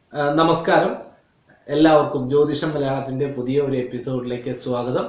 ആ, നമസ്കാരം എല്ലാവർക്കും ജ്യോതിഷം മലയാളത്തിന്റെ പുതിയ ഒരു എപ്പിസോഡിലേക്ക് സ്വാഗതം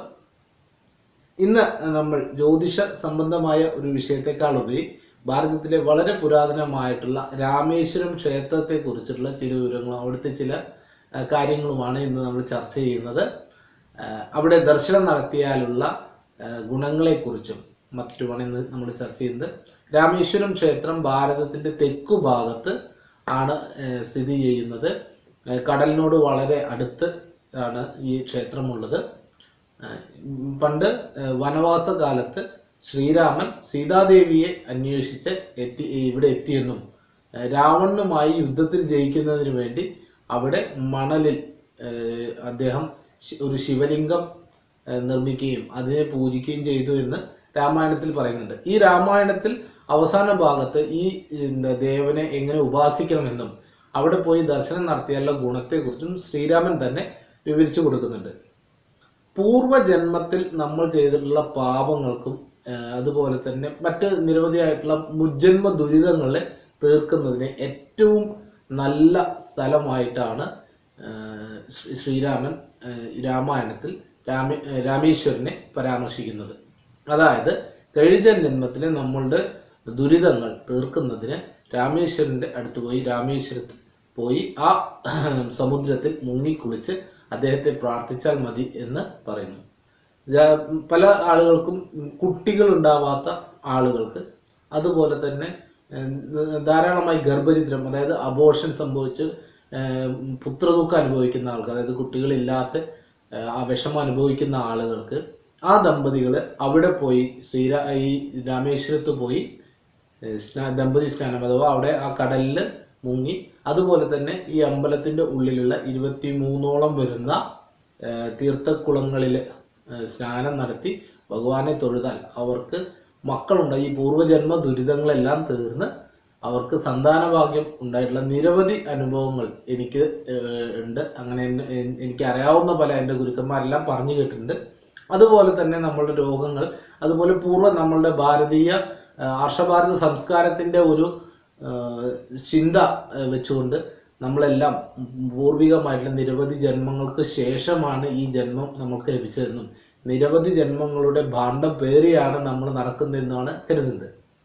ഇന്ന് നമ്മൾ ജ്യോതിഷ സംബന്ധമായ ഒരു വിഷയത്തെക്കാൾ ഉപരി ഭാരതത്തിലെ വളരെ പുരാതനമായിട്ടുള്ള രാമേശ്വരം ക്ഷേത്രത്തെ കുറിച്ചിട്ടുള്ള ചില വിവരങ്ങളും അവിടുത്തെ ചില ആ, കാര്യങ്ങളുമാണ് ഇന്ന് നമ്മൾ ചർച്ച ചെയ്യുന്നത് ആ, അവിടെ ദർശനം നടത്തിയാലുള്ള ആ, ഗുണങ്ങളെക്കുറിച്ചും മറ്റുമാണ് ഇന്ന് നമ്മൾ ചർച്ച ചെയ്യുന്നത് രാമേശ്വരം ക്ഷേത്രം ഭാരതത്തിന്റെ തെക്കു ഭാഗത്ത് ആണ് ഏഹ്, സ്ഥിതി ചെയ്യുന്നത് ഏഹ്, കടലിനോട് വളരെ അടുത്ത് ആണ് ഈ ക്ഷേത്രമുള്ളത് ഏഹ്, ഉം, പണ്ട് ഏഹ്, വനവാസ കാലത്ത് ശ്രീരാമൻ സീതാദേവിയെ അന്വേഷിച്ച് എത്തി ഇവിടെ എത്തിയെന്നും ഏഹ്, രാവണനുമായി യുദ്ധത്തിൽ ജയിക്കുന്നതിന് വേണ്ടി അവിടെ മണലിൽ ഏഹ്, അദ്ദേഹം ശി- ഒരു ശിവലിംഗം ഏഹ്, നിർമ്മിക്കുകയും അതിനെ പൂജിക്കുകയും ചെയ്തു എന്ന് രാമായണത്തിൽ പറയുന്നുണ്ട് ഈ രാമായണത്തിൽ അവസാന ഭാഗത്ത് ഈ എന്താ, ദേവനെ എങ്ങനെ ഉപാസിക്കണമെന്നും അവിടെ പോയി ദർശനം നടത്തിയാലുള്ള ഗുണത്തെക്കുറിച്ചും ശ്രീരാമൻ തന്നെ വിവരിച്ചു കൊടുക്കുന്നുണ്ട് പൂർവജന്മത്തിൽ നമ്മൾ ചെയ്തിട്ടുള്ള പാപങ്ങൾക്കും ആ, അതുപോലെ തന്നെ മറ്റ് നിരവധിയായിട്ടുള്ള മുജ്ജന്മ ദുരിതങ്ങളെ തീർക്കുന്നതിന് ഏറ്റവും നല്ല സ്ഥലമായിട്ടാണ് ആ, ശ്രീ- ശ്രീരാമൻ ആ, രാമായണത്തിൽ രാമ രാമേശ്വരനെ പരാമർശിക്കുന്നത് അതായത് കഴിഞ്ഞ ജന്മത്തിലെ നമ്മളുടെ ദുരിതങ്ങൾ തീർക്കുന്നതിന് രാമേശ്വരന്റെ അടുത്ത് പോയി രാമേശ്വരത്തിൽ പോയി ആ സമുദ്രത്തിൽ മുങ്ങിക്കുളിച്ച് അദ്ദേഹത്തെ പ്രാർത്ഥിച്ചാൽ മതി എന്ന് പറയുന്നു ജാ- പല ആളുകൾക്കും കുട്ടികൾ ഉണ്ടാവാത്ത ആളുകൾക്ക് അതുപോലെ തന്നെ ഏഹ്, ധാരാളമായി ഗർഭചിത്രം അതായത് അബോർഷൻ സംഭവിച്ച് ഏഹ്, പുത്രദുഃഖം അനുഭവിക്കുന്ന ആൾക്ക് അതായത് കുട്ടികളില്ലാത്ത ഏഹ്, ആ വിഷമം അനുഭവിക്കുന്ന ആളുകൾക്ക് ആ ദമ്പതികൾ അവിടെ പോയി ശ്രീരാ ഈ രാമേശ്വരത്ത് പോയി ഏഹ്, സ്നാ- ദമ്പതി സ്നാനം അഥവാ അവിടെ ആ കടലിൽ മുങ്ങി അതുപോലെ തന്നെ ഈ അമ്പലത്തിന്റെ ഉള്ളിലുള്ള ഇരുപത്തി മൂന്നോളം വരുന്ന ഏഹ്, തീർത്ഥക്കുളങ്ങളിൽ ഏഹ്, സ്നാനം നടത്തി ഭഗവാനെ തൊഴുതാൽ അവർക്ക് മക്കളുണ്ട് ഈ പൂർവ്വജന്മ ദുരിതങ്ങളെല്ലാം തീർന്ന് അവർക്ക് സന്താനഭാഗ്യം ഉണ്ടായിട്ടുള്ള നിരവധി അനുഭവങ്ങൾ എനിക്ക് ഏഹ്, ഉണ്ട് അങ്ങനെ എന്നെ- എൻ- എനിക്ക് അറിയാവുന്ന പല എൻ്റെ ഗുരുക്കന്മാരെല്ലാം പറഞ്ഞു കേട്ടിട്ടുണ്ട് അതുപോലെ തന്നെ നമ്മളുടെ രോഗങ്ങൾ അതുപോലെ പൂർവ്വ നമ്മളുടെ ഭാരതീയ ആ, ആർഷഭാരത സംസ്കാരത്തിന്റെ ഒരു ആ, ചിന്ത ആ, വെച്ചുകൊണ്ട് നമ്മളെല്ലാം പൂർവികമായിട്ടുള്ള നിരവധി ജന്മങ്ങൾക്ക് ശേഷമാണ് ഈ ജന്മം നമുക്ക് ലഭിച്ചതെന്നും നിരവധി ജന്മങ്ങളുടെ ഭാണ്ഡം പേറിയാണ് നമ്മൾ നടക്കുന്നതെന്നാണ് കരുതുന്നത്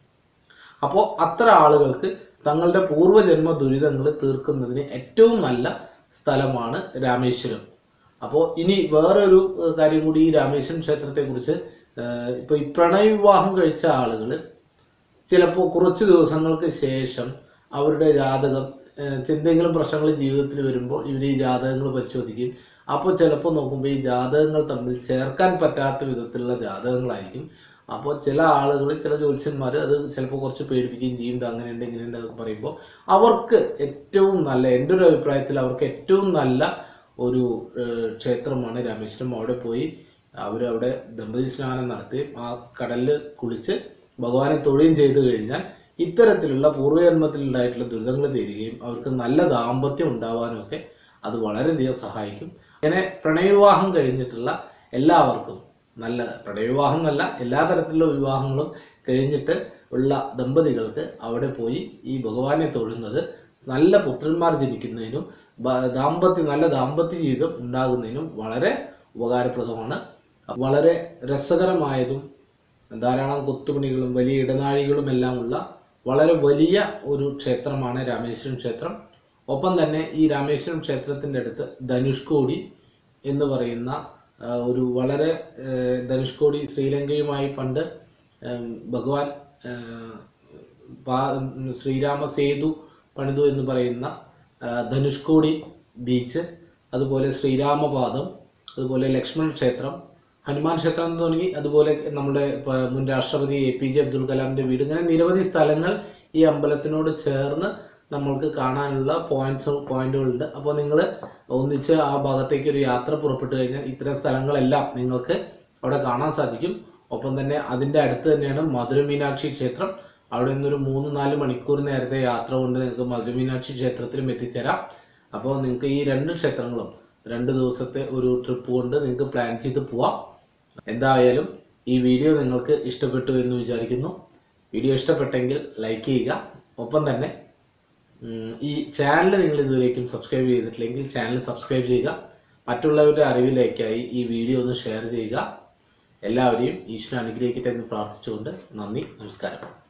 അപ്പോൾ അത്ര ആളുകൾക്ക് തങ്ങളുടെ പൂർവ്വജന്മ ദുരിതങ്ങൾ തീർക്കുന്നതിന് ഏറ്റവും നല്ല സ്ഥലമാണ് രാമേശ്വരം അപ്പോൾ ഇനി വേറൊരു ഏഹ്, കാര്യം കൂടി ഈ രാമേശ്വരം ക്ഷേത്രത്തെക്കുറിച്ച് ഏഹ്, ഇപ്പോൾ ഈ പ്രണയവിവാഹം കഴിച്ച ആളുകൾ ചിലപ്പോൾ കുറച്ച് ദിവസങ്ങൾക്ക് ശേഷം അവരുടെ ജാതകം ഏഹ്, എന്തെങ്കിലും പ്രശ്നങ്ങൾ ജീവിതത്തിൽ വരുമ്പോൾ ഇവർ ഈ ജാതകങ്ങൾ പരിശോധിക്കും അപ്പോൾ ചിലപ്പോൾ നോക്കുമ്പോൾ ഈ ജാതകങ്ങൾ തമ്മിൽ ചേർക്കാൻ പറ്റാത്ത വിധത്തിലുള്ള ജാതകങ്ങളായിരിക്കും അപ്പോൾ ചില ആളുകൾ ചില ജ്യോത്സ്യന്മാർ അത് ചിലപ്പോൾ കുറച്ച് പേടിപ്പിക്കുകയും ചെയ്യും ഇത് അങ്ങനെയുണ്ട് ഇങ്ങനെയുണ്ട് എന്നൊക്കെ പറയുമ്പോൾ അവർക്ക് ഏറ്റവും നല്ല എൻ്റെ ഒരു അഭിപ്രായത്തിൽ അവർക്ക് ഏറ്റവും നല്ല ഒരു ഏഹ്, ക്ഷേത്രമാണ് രാമേശ്വരം അവിടെ പോയി അവരവിടെ ദമ്പതി സ്നാനം നടത്തി ആ കടലിൽ കുളിച്ച് ഭഗവാനെ തൊഴുകയും ചെയ്തു കഴിഞ്ഞാൽ ഇത്തരത്തിലുള്ള പൂർവ്വജന്മത്തിൽ ഉണ്ടായിട്ടുള്ള ദുരിതങ്ങൾ തീരുകയും അവർക്ക് നല്ല ദാമ്പത്യം ഉണ്ടാവാനും ഒക്കെ അത് വളരെയധികം സഹായിക്കും അങ്ങനെ പ്രണയവിവാഹം കഴിഞ്ഞിട്ടുള്ള എല്ലാവർക്കും നല്ല പ്രണയവിവാഹം എന്നല്ല എല്ലാ തരത്തിലുള്ള വിവാഹങ്ങളും കഴിഞ്ഞിട്ട് ഉള്ള ദമ്പതികൾക്ക് അവിടെ പോയി ഈ ഭഗവാനെ തൊഴുന്നത് നല്ല പുത്രന്മാർ ജനിക്കുന്നതിനും ബ- ദാമ്പത്യ നല്ല ദാമ്പത്യ ജീവിതം ഉണ്ടാകുന്നതിനും വളരെ ഉപകാരപ്രദമാണ് വളരെ രസകരമായതും ധാരാളം കൊത്തുപണികളും വലിയ ഇടനാഴികളും എല്ലാം ഉള്ള വളരെ വലിയ ഒരു ക്ഷേത്രമാണ് രാമേശ്വരം ക്ഷേത്രം ഒപ്പം തന്നെ ഈ രാമേശ്വരം ക്ഷേത്രത്തിൻ്റെ അടുത്ത് ധനുഷ്കോടി എന്ന് പറയുന്ന ആ, ഒരു വളരെ ആ, ധനുഷ്കോടി ശ്രീലങ്കയുമായി പണ്ട് ഉം, ഭഗവാൻ ആ, പാ- ഉം, ശ്രീരാമ സേതു പണിതു എന്ന് പറയുന്ന ആ, ധനുഷ്കോടി ബീച്ച് അതുപോലെ ശ്രീരാമപാദം അതുപോലെ ലക്ഷ്മൺ ക്ഷേത്രം ഹനുമാൻ ക്ഷേത്രം എന്ന് തുടങ്ങി അതുപോലെ നമ്മുടെ പ- മുൻ രാഷ്ട്രപതി എ പി ജെ അബ്ദുൽ കലാമിന്റെ വീട് ഇങ്ങനെ നിരവധി സ്ഥലങ്ങൾ ഈ അമ്പലത്തിനോട് ചേർന്ന് നമ്മൾക്ക് കാണാനുള്ള പോയിന്റ്സ് പോയിന്റുകളുണ്ട് അപ്പോൾ നിങ്ങൾ ഒന്നിച്ച് ആ ഭാഗത്തേക്ക് ഒരു യാത്ര പുറപ്പെട്ടു കഴിഞ്ഞാൽ ഇത്തരം സ്ഥലങ്ങളെല്ലാം നിങ്ങൾക്ക് അവിടെ കാണാൻ സാധിക്കും ഒപ്പം തന്നെ അതിൻ്റെ അടുത്ത് തന്നെയാണ് മധുര മീനാക്ഷി ക്ഷേത്രം അവിടെ നിന്നൊരു മൂന്ന് നാല് മണിക്കൂർ നേരത്തെ യാത്ര കൊണ്ട് നിങ്ങൾക്ക് മധുര മീനാക്ഷി ക്ഷേത്രത്തിലും എത്തിച്ചേരാം അപ്പോൾ നിങ്ങൾക്ക് ഈ രണ്ട് ക്ഷേത്രങ്ങളും രണ്ട് ദിവസത്തെ ഒരു ട്രിപ്പ് കൊണ്ട് നിങ്ങൾക്ക് പ്ലാൻ ചെയ്ത് പോവാം എന്തായാലും ഈ വീഡിയോ നിങ്ങൾക്ക് ഇഷ്ടപ്പെട്ടു എന്ന് വിചാരിക്കുന്നു വീഡിയോ ഇഷ്ടപ്പെട്ടെങ്കിൽ ലൈക്ക് ചെയ്യുക ഒപ്പം തന്നെ ഉം, ഈ ചാനൽ നിങ്ങൾ ഇതുവരേക്കും സബ്സ്ക്രൈബ് ചെയ്തിട്ടില്ലെങ്കിൽ ചാനൽ സബ്സ്ക്രൈബ് ചെയ്യുക മറ്റുള്ളവരുടെ അറിവിലേക്കായി ഈ വീഡിയോ ഒന്ന് ഷെയർ ചെയ്യുക എല്ലാവരെയും ഈശ്വരൻ അനുഗ്രഹിക്കട്ടെ എന്ന് പ്രാർത്ഥിച്ചുകൊണ്ട് നന്ദി നമസ്കാരം